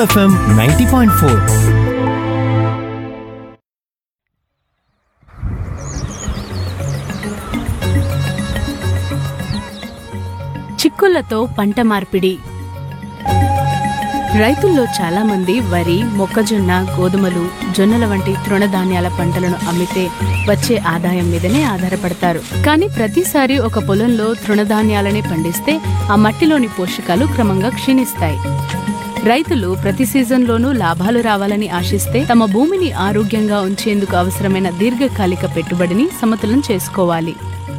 FM ninety point four చిక్కుళ్లతో పంట మార్పిడి రైతుల్లో చాలా మంది వరి మొక్కజొన్న గోధుమలు జొన్నల వంటి తృణధాన్యాల పంటలను అమ్మితే వచ్చే ఆదాయం మీదనే ఆధారపడతారు కానీ ప్రతిసారి ఒక పొలంలో తృణధాన్యాలనే పండిస్తే ఆ మట్టిలోని పోషకాలు క్రమంగా క్షీణిస్తాయి రైతులు ప్రతి సీజన్లోనూ లాభాలు రావాలని ఆశిస్తే తమ భూమిని ఆరోగ్యంగా ఉంచేందుకు అవసరమైన దీర్ఘకాలిక పెట్టుబడిని సమతులం చేసుకోవాలి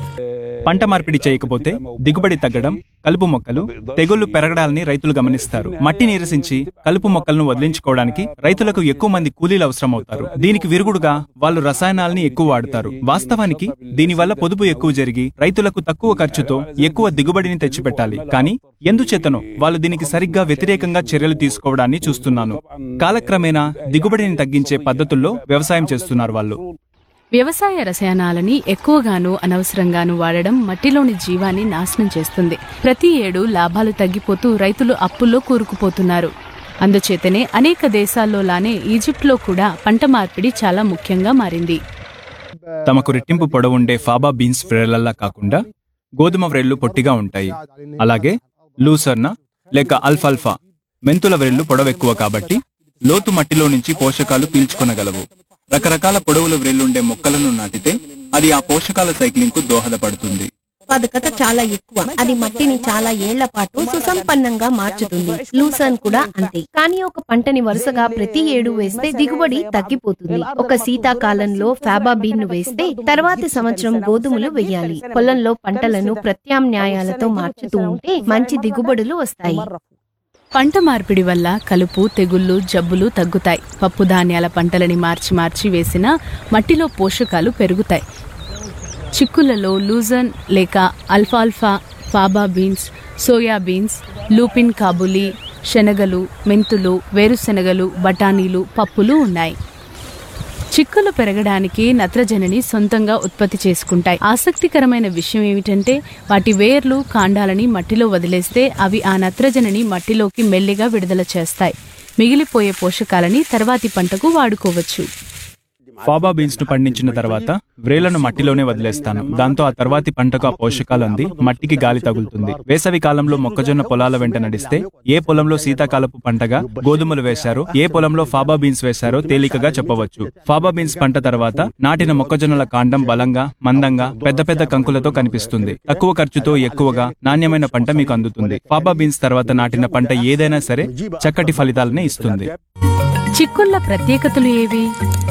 పంట మార్పిడి చేయకపోతే దిగుబడి తగ్గడం కలుపు మొక్కలు తెగుళ్లు పెరగడాలని రైతులు గమనిస్తారు మట్టి నీరసించి కలుపు మొక్కలను వదిలించుకోవడానికి రైతులకు ఎక్కువ మంది కూలీలు అవసరమవుతారు దీనికి విరుగుడుగా వాళ్ళు రసాయనాలని ఎక్కువ వాడతారు వాస్తవానికి దీనివల్ల పొదుపు ఎక్కువ జరిగి రైతులకు తక్కువ ఖర్చుతో ఎక్కువ దిగుబడిని తెచ్చిపెట్టాలి కానీ ఎందుచేతనో వాళ్ళు దీనికి సరిగ్గా వ్యతిరేకంగా చర్యలు తీసుకోవడాన్ని చూస్తున్నాను కాలక్రమేణా దిగుబడిని తగ్గించే పద్ధతుల్లో వ్యవసాయం చేస్తున్నారు వాళ్ళు వ్యవసాయ రసాయనాలని ఎక్కువగాను అనవసరంగాను వాడడం మట్టిలోని జీవాన్ని నాశనం చేస్తుంది ప్రతి ఏడు లాభాలు తగ్గిపోతూ రైతులు అప్పుల్లో కూరుకుపోతున్నారు అందుచేతనే అనేక దేశాల్లోలానే ఈజిప్ట్లో కూడా పంట మార్పిడి చాలా ముఖ్యంగా మారింది తమకు రెట్టింపు పొడవుండే ఫాబా బీన్స్ వ్రేళ్లలా కాకుండా గోధుమ వ్రేళ్లు పొట్టిగా ఉంటాయి అలాగే లూసర్న లేక అల్ఫాల్ఫా మెంతుల వ్రేళ్లు పొడవెక్కువ కాబట్టి లోతు మట్టిలో నుంచి పోషకాలు పీల్చుకొనగలవు రకరకాల పొడవుల వ్రేళ్లుండే మొక్కలను నాటితే అది ఆ పోషకాల సైక్లింగ్ కు దోహదపడుతుంది ఉత్పాదకత చాలా ఎక్కువ అది మట్టిని చాలా ఏళ్ల పాటు సుసంపన్నంగా మార్చుతుంది లూసర్న్ కూడా అంతే కానీ ఒక పంటని వరుసగా ప్రతి ఏడు వేస్తే దిగుబడి తగ్గిపోతుంది ఒక శీతాకాలంలో ఫాబా బీన్ ను వేస్తే తర్వాతి సంవత్సరం గోధుమలు వేయాలి పొలంలో పంటలను ప్రత్యామ్నాయాలతో మార్చుతూ ఉంటే మంచి దిగుబడులు వస్తాయి పంట మార్పిడి వల్ల కలుపు తెగుళ్ళు జబ్బులు తగ్గుతాయి పప్పు ధాన్యాల పంటలని మార్చి మార్చి వేసినా మట్టిలో పోషకాలు పెరుగుతాయి చిక్కులలో లూజన్ లేక అల్ఫాల్ఫా faba beans soya beans lupin కాబులి శనగలు మెంతులు వేరుశెనగలు బఠానీలు పప్పులు ఉన్నాయి చిక్కులు పెరగడానికి నత్రజనిని సొంతంగా ఉత్పత్తి చేసుకుంటాయి ఆసక్తికరమైన విషయం ఏమిటంటే వాటి వేర్లు కాండాలని మట్టిలో వదిలేస్తే అవి ఆ నత్రజనిని మట్టిలోకి మెల్లిగా విడుదల చేస్తాయి మిగిలిపోయే పోషకాలని తర్వాతి పంటకు వాడుకోవచ్చు ఫాబా బీన్స్ ను పండించిన తర్వాత వ్రేళ్లను మట్టిలోనే వదిలేస్తాను దాంతో ఆ తర్వాతి పంటకు ఆ పోషకాలు అంది మట్టికి గాలి తగులుతుంది వేసవి కాలంలో మొక్కజొన్న పొలాల వెంట నడిస్తే ఏ పొలంలో శీతాకాలపు పంటగా గోధుమలు వేశారో ఏ పొలంలో ఫాబా బీన్స్ వేశారో తేలికగా చెప్పవచ్చు ఫాబా బీన్స్ పంట తర్వాత నాటిన మొక్కజొన్నల కాండం బలంగా మందంగా పెద్ద పెద్ద కంకులతో కనిపిస్తుంది తక్కువ ఖర్చుతో ఎక్కువగా నాణ్యమైన పంట మీకు అందుతుంది ఫాబా బీన్స్ తర్వాత నాటిన పంట ఏదైనా సరే చక్కటి ఫలితాలనే ఇస్తుంది చిక్కుళ్ళ ప్రత్యేకతలు ఏవి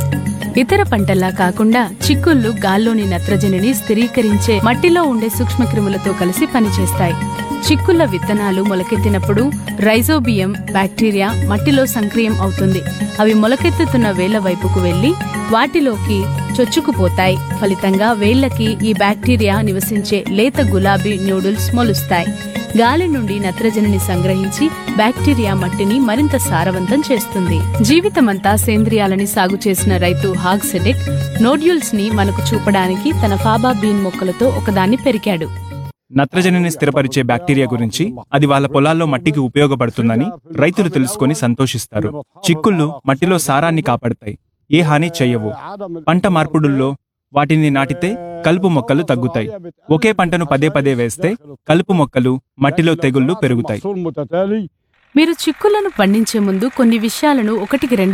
ఇతర పంటల్లా కాకుండా చిక్కుళ్ళు గాల్లోని నత్రజనిని స్థిరీకరించే మట్టిలో ఉండే సూక్ష్మక్రిములతో కలిసి పనిచేస్తాయి చిక్కుళ్ళ విత్తనాలు మొలకెత్తినప్పుడు రైజోబియం బ్యాక్టీరియా మట్టిలో సంక్రియం అవుతుంది అవి మొలకెత్తుతున్న వేళ్ల వైపుకు వెళ్లి వాటిలోకి చొచ్చుకుపోతాయి ఫలితంగా వేళ్లకి ఈ బ్యాక్టీరియా నివసించే లేత గులాబీ న్యూడిల్స్ మొలుస్తాయి గాలి నుండి నత్రజనిని సంగ్రహించి బ్యాక్టీరియా మట్టిని మరింత సారవంతం చేస్తుంది జీవితమంతా సేంద్రియాలని సాగు చేసిన రైతు హాగ్సెడెక్ నోడ్యూల్స్ ని మనకు చూపడానికి తన ఫాబా బీన్ మొక్కలతో ఒకదాన్ని పెరికాడు నత్రజనిని స్థిరపరిచే బ్యాక్టీరియా గురించి అది వాళ్ళ పొలాల్లో మట్టికి ఉపయోగపడుతుందని రైతులు తెలుసుకొని సంతోషిస్తారు చిక్కుళ్ళు మట్టిలో సారాన్ని కాపాడతాయి ఏ హాని చెయ్యవు పంట మార్పుడుల్లో వాటిని నాటితే కలుపు మొక్కలు తగ్గుతాయి ఒకే పంటను పదే పదే వేస్తే కలుపు మొక్కలు మట్టిలో తెగుళ్లు పెరుగుతాయి మీరు చిక్కులను పండించే ముందు కొన్ని విషయాలను ఒకటికి రెండు